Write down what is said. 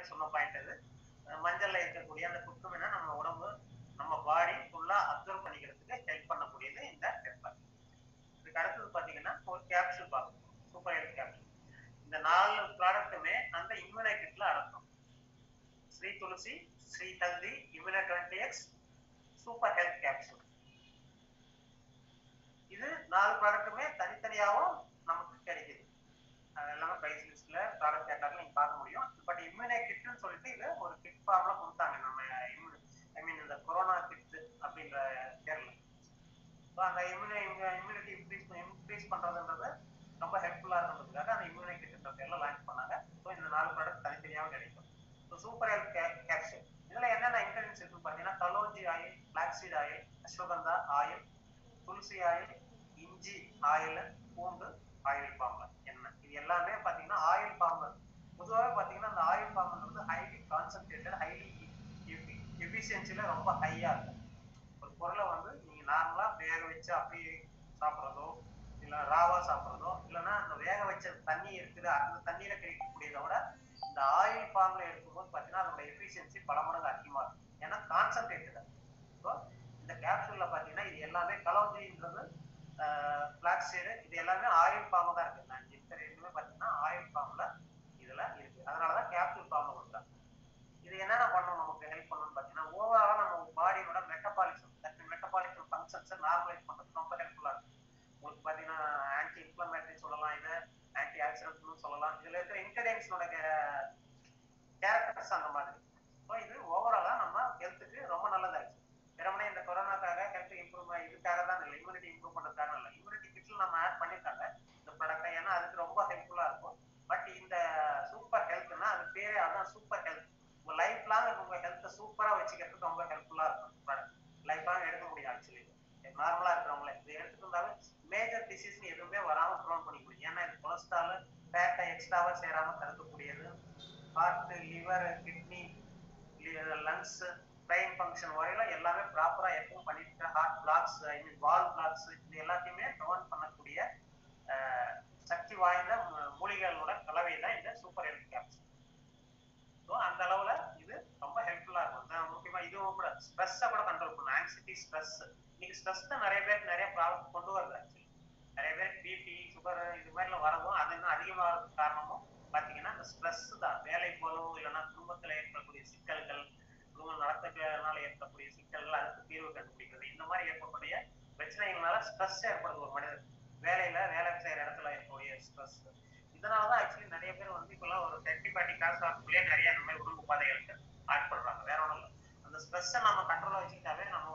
முன்னாடி சொன்ன பாயிண்ட் அது அஹ் மஞ்சள்ல இருக்கக்கூடிய அந்த குக்குமினை நம்ம உடம்பு நம்ம பாடி ஃபுல்லா அப்சர்வ் பண்ணிக்கிறதுக்கு ஹெல்ப் பண்ணக்கூடியது இந்த பெப்பர் இதுக்கு அடுத்தது பாத்தீங்கன்னா ஒரு கேப்சூல் பார்க்கணும் சூப்பர் ஹெல்த் கேப்சூல் இந்த நாலு ப்ராடக்ட்டுமே அந்த இம்யூனைட்டிக்ல அடக்கும் ஸ்ரீ துளசி ஸ்ரீ தந்தி இம்யூனை twenty X super health capsule இது நாலு ப்ராடக்ட்டுமே தனித்தனியாகவும் நமக்கு கிடைக்குது அது எல்லாமே பிரைஸ் லிஸ்ட்ல ப்ராடக்ட் கேட்டாலும் நீங்க பார்க்க முடியும் பட் இம்யூனை கிட்னு சொல்லிட்டு இது ஒரு கிட் ஃபார்ம்ல கொடுத்தாங்க நம்ம ஐ மீன் இந்த கொரோனா கிட் அப்படின்ற பேர்ல ஸோ அந்த இம்யூனை இம்யூனிட்டி இன்க்ரீஸ் இன்க்ரீஸ் பண்றதுன்றது ரொம்ப ஹெல்ப்ஃபுல்லா இருக்கிறதுக்காக அந்த இம்யூனை கிட்ன்ற பேர்ல லான்ச் பண்ணாங்க ஸோ இந்த நாலு ப்ராடக்ட் தனித்தனியாகவும் கிடைக்கும் ஸோ சூப்பர் ஹெல்த் கேப்சூல் இதுல என்னென்ன இன்கிரீடியன்ஸ் இருக்குன்னு பார்த்தீங்கன்னா kalonji oil black seed oil ashwagandha oil tulsi oil இஞ்சி ஆயில் பூண்டு ஆயில் பாம்பர் எண்ணெய் இது எல்லாமே பாத்தீங்கன்னா ஆயில் பாம்பர் பொதுவாகவே பாத்தீங்கன்னா அந்த ஆயில் பாம்பர் வந்து ஹைலி கான்சன்ட்ரேட்டட் ஹைலி எஃபிஷியன்சில ரொம்ப ஹையா இருக்கும் ஒரு பொருளை வந்து நீங்க நார்மலா வேக வச்சு அப்படியே சாப்பிட்றதோ இல்ல ராவா சாப்பிட்றதோ இல்லைன்னா அந்த வேக வச்ச தண்ணி இருக்குது அந்த தண்ணியில கிடைக்கக்கூடியதை விட இந்த ஆயில் ஃபார்ம்ல எடுக்கும்போது பாத்தீங்கன்னா அதோட எஃபிஷியன்சி பல மடங்கு அதிகமா இருக்கும் ஏன்னா கான்சன்ட்ரேட்டட் ஸோ இந்த கேப்சூல்ல பாத்தீங்கன்னா இது எல்லாமே கலோஞ்சின்றது பிளாக்சீடு இது எல்லாமே ஆயில் ஃபார்ம் தான் இருக்கு நான் இருக்கிற ரெண்டுமே பாத்தீங்கன்னா ஆயில் ஃபார்ம்ல இதுல இருக்கு அதனாலதான் கேப்சூல் ஃபார்ம்ல கொடுத்தாங்க இது என்னென்ன பண்ணும் நமக்கு ஹெல்ப் பண்ணணும்னு பாத்தீங்கன்னா ஓவராலா நம்ம பாடியோட மெட்டபாலிசம் தட் மெட்டபாலிசம் ஃபங்க்ஷன்ஸை நார்மலைஸ் பண்றது ரொம்ப ஹெல்ப்ஃபுல்லா இருக்கும் உங்களுக்கு பாத்தீங்கன்னா ஆன்டி இன்ஃபிளமேட்டரி சொல்லலாம் இது ஆன்டி ஆக்சிடென்ட்னு சொல்லலாம் இதுல இருக்கிற இன்கிரீடியன்ஸோட கேரக்டர்ஸ் அந்த மாதிரி ஸோ இது ஓவராலா நம்ம ஹெல்த்துக்கு ரொம்ப நல்லதா இருக்கு வெறுமனே இந்த கொரோனாக்காக ஹெல்த் இம்ப்ரூவ் இதுக்காக தான் இல்லை இம்யூனிட்டி இம்ப்ரூவ் பண்றதுக்காக இல்லை இம்யூனிட்டி கிட்ல நம்ம ஆட் பண்ணிருக்காங்க இந்த ப்ராடக்ட் ஏன்னா அதுக்கு ரொம்ப ஹெல்ப்ஃபுல்லா இருக்கும் பட் இந்த சூப்பர் ஹெல்த்னா அது பேரே அதான் சூப்பர் ஹெல்த் உங்க லைஃப் லாங் உங்க ஹெல்த்தை சூப்பரா வச்சுக்கிறதுக்கு ரொம்ப ஹெல்ப்ஃபுல்லா இருக்கும் ப்ராடக்ட் லைஃப் லாங் எடுக்க முடியும் ஆக்சுவலி நார்மலா இருக்கிறவங்களே இது எடுத்துக்கிட்டாலும் மேஜர் டிசீஸ் எதுவுமே வராம ப்ரிவென்ட் பண்ணிக்க முடியும் ஏன்னா இது கொலஸ்ட்ரால் ஃபேட்டை எக்ஸ்ட்ராவா சேராம தடுக்கக்கூடியது heart liver kidney lungs brain function வரையில எல்லாமே ப்ராப்பரா எப்பவும் பண்ணிட்டு heart blocks I mean wall blocks இது எல்லாத்தையுமே ப்ரிவென்ட் பண்ணக்கூடிய சக்தி வாய்ந்த மூலிகைகளோட கலவை தான் இந்த சூப்பர் ஹெல்த் கேப்சூல் ஸோ அந்த அளவுல இது ரொம்ப ஹெல்ப்ஃபுல்லா இருக்கும் முக்கியமா இதுவும் கூட ஸ்ட்ரெஸ்ஸை கூட கண்ட்ரோல் பண்ணும் ஆங்ஸைட்டி ஸ்ட்ரெஸ் இன்னைக்கு ஸ்ட்ரெஸ் தான் நிறைய பேர் நிறைய ப்ராப்ளம் கொண்டு வருது ஆக்சுவலி நிறைய பேர் பிபி சுகர் இது மாதிரிலாம் வரதும் அது இன்னும் அதிகமாகிறதுக்கு காரணமும் பாத்தீங்கன்னா இந்த ஸ்ட்ரெஸ் தான் வேலை போலும் இல்லைன்னா குடும்பத்துல ஏற்படக்கூடிய சிக்கல்கள் குடும்பம் நடத்துறதுனால ஏற்படக்கூடிய சிக்கல்கள் அதுக்கு தீர்வு கண்டுபிடிக்கிறது இந்த மாதிரி ஏற்படக்கூடிய பிரச்சனைகள்னால ஸ்ட்ரெஸ் ஏற்படுது ஒரு மனிதர் வேலையில வேலை செய்யற இடத்துல இருக்கக்கூடிய ஸ்ட்ரெஸ் இதனாலதான் ஆக்சுவலி நிறைய பேர் வந்து இப்பெல்லாம் ஒரு தேர்ட்டி பார்ட்டி காசு ஆகக்குள்ளேயே நிறைய இந்த மாதிரி உடம்பு உபாதைகளுக்கு ஆட்படுறாங்க வேற ஒன்றும் இல்லை அந்த ஸ்ட்ரெஸ்ஸை நம்ம கண்ட்ரோலா வச்சுக்கிட்டாவே நம்ம